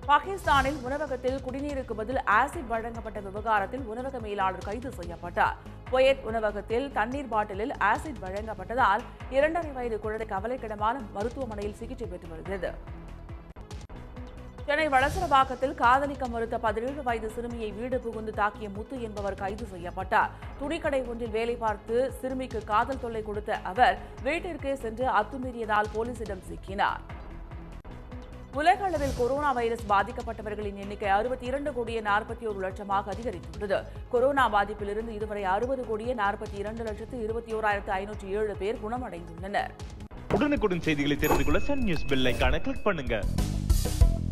பாகிஸ்தானில் உணவகத்தில் குடிநீருக்கு பதில் ஆசிட் வழங்கப்பட்ட விவகாரத்தில் உணவக மேலாளர் கைது செய்யப்பட்டார் குவைத் உணவகத்தில் தண்ணீர் பாட்டிலில் ஆசிட் வழங்கப்பட்டதால் இரண்டரை வயது குழந்தை கவலைக்கிடமான மருத்துவமனையில் சிகிச்சை பெற்று வருகிறது சென்னை வளசரவாக்கத்தில் காதலிக்க மறுத்த பதினேழு வயது சிறுமியை வீடு புகுந்து தாக்கிய முத்து என்பவர் கைது செய்யப்பட்டார் துணிக்கடை ஒன்றில் வேலை பார்த்து சிறுமிக்கு காதல் தொல்லை கொடுத்த அவர் வீட்டிற்கே சென்று அத்துமீறியதால் போலீசிடம் சிக்கினார் உலக அளவில் கொரோனா வைரஸ் பாதிக்கப்பட்டவர்களின் எண்ணிக்கை அறுபத்தி இரண்டு கோடியே நாற்பத்தி ஒரு லட்சமாக அதிகரித்துள்ளது கொரோனா பாதிப்பிலிருந்து இதுவரை அறுபது கோடியே நாற்பத்தி இரண்டு லட்சத்து இருபத்தி ஓராயிரத்து ஐநூற்றி ஏழு பேர் குணமடைந்துள்ளனர் உடனுக்குடன் செய்திகளை தெரிந்து கொள்ள சன் நியூஸ் பெல் ஐகானை கிளிக் பண்ணுங்க